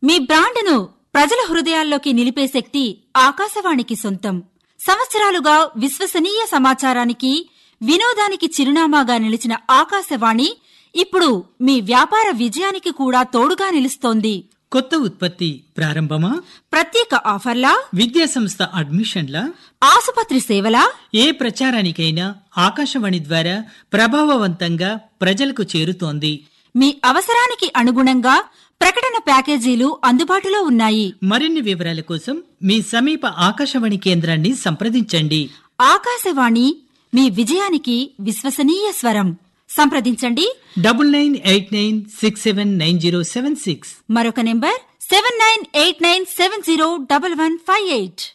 మీ బ్రాండ్ను ప్రజల హృదయాల్లోకి నిలిపే శక్తి ఆకాశవాణికి సొంతం సంవత్సరాలుగా విశ్వసనీయ సమాచారానికి వినోదానికి చిరునామాగా నిలిచిన ఆకాశవాణి ఇప్పుడు మీ వ్యాపార విజయానికి కూడా తోడుగా నిలుస్తోంది కొత్త ఉత్పత్తి ప్రారంభమా ప్రత్యేక ఆఫర్లా విద్యా సంస్థ అడ్మిషన్ల ఆసుపత్రి సేవలా ఏ ప్రచారానికైనా ఆకాశవాణి ద్వారా ప్రభావవంతంగా ప్రజలకు చేరుతోంది మీ అవసరానికి అనుగుణంగా ప్రకటన ప్యాకేజీలు అందుబాటులో ఉన్నాయి మరిన్ని వివరాల కోసం మీ సమీప ఆకాశవాణి కేంద్రాన్ని సంప్రదించండి ఆకాశవాణి మీ విజయానికి విశ్వసనీయ స్వరం సంప్రదించండి double nine eight nine six seven nine zero seven six మరొక number seven nine eight nine seven zero double one five eight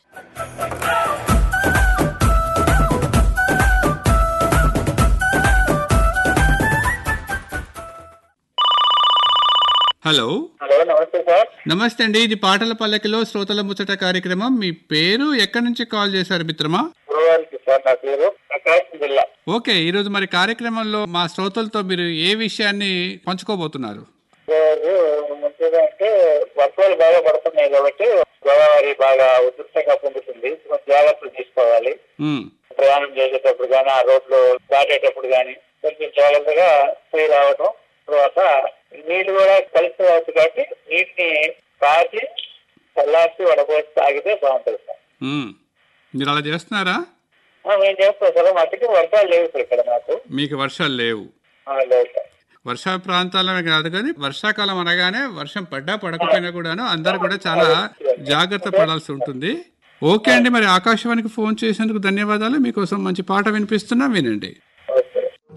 hello hello నమస్తే సార్ నమస్తే అండి ఇది పాటల పల్లకిలో శ్రోతల ముచ్చట కార్యక్రమం మీ పేరు ఎక్కడి నుంచి కాల్ చేశారు మిత్రమా గురువారికి సార్ నా పేరు ప్రకాశం జిల్లా ఓకే ఈరోజు మరి కార్యక్రమంలో మా శ్రోతలతో మీరు ఏ విషయాన్ని పంచుకోబోతున్నారు రోజు ముఖ్యంగా అంటే వర్షాలు బాగా పడుతున్నాయి కాబట్టి గోదావరి బాగా ఉధృతంగా పొందుతుంది కొంచెం జాగ్రత్తలు తీసుకోవాలి ఉమ్, ప్రయాణం చేసేటప్పుడు కానీ ఆ రోడ్లు దాటేటప్పుడు కానీ కొంచెం జాగ్రత్తగా పోయి రావడం తర్వాత నీళ్లు కూడా కలిసి రావచ్చు కాబట్టి నీటిని కాచి చల్లార్చి వడపోసి తాగితే బాగుంటుంది సార్ ఉమ్. మీరు అలా చేస్తున్నారా ఆ, మేము చేస్తాం సార్ మట్టికి వర్షాలు లేవు సార్ ఇక్కడ మాకు మీకు వర్షాలు లేవు ఆ, లేవు సార్ వర్షా ప్రాంతాలమే కాదు కానీ వర్షాకాలం అనగానే వర్షం పడ్డా పడకపోయినా కూడాను అందరు కూడా చాలా జాగ్రత్త పడాల్సి ఉంటుంది ఓకే అండి మరి ఆకాశవాణికి ఫోన్ చేసేందుకు ధన్యవాదాలు మీకోసం మంచి పాట వినిపిస్తున్నా వినండి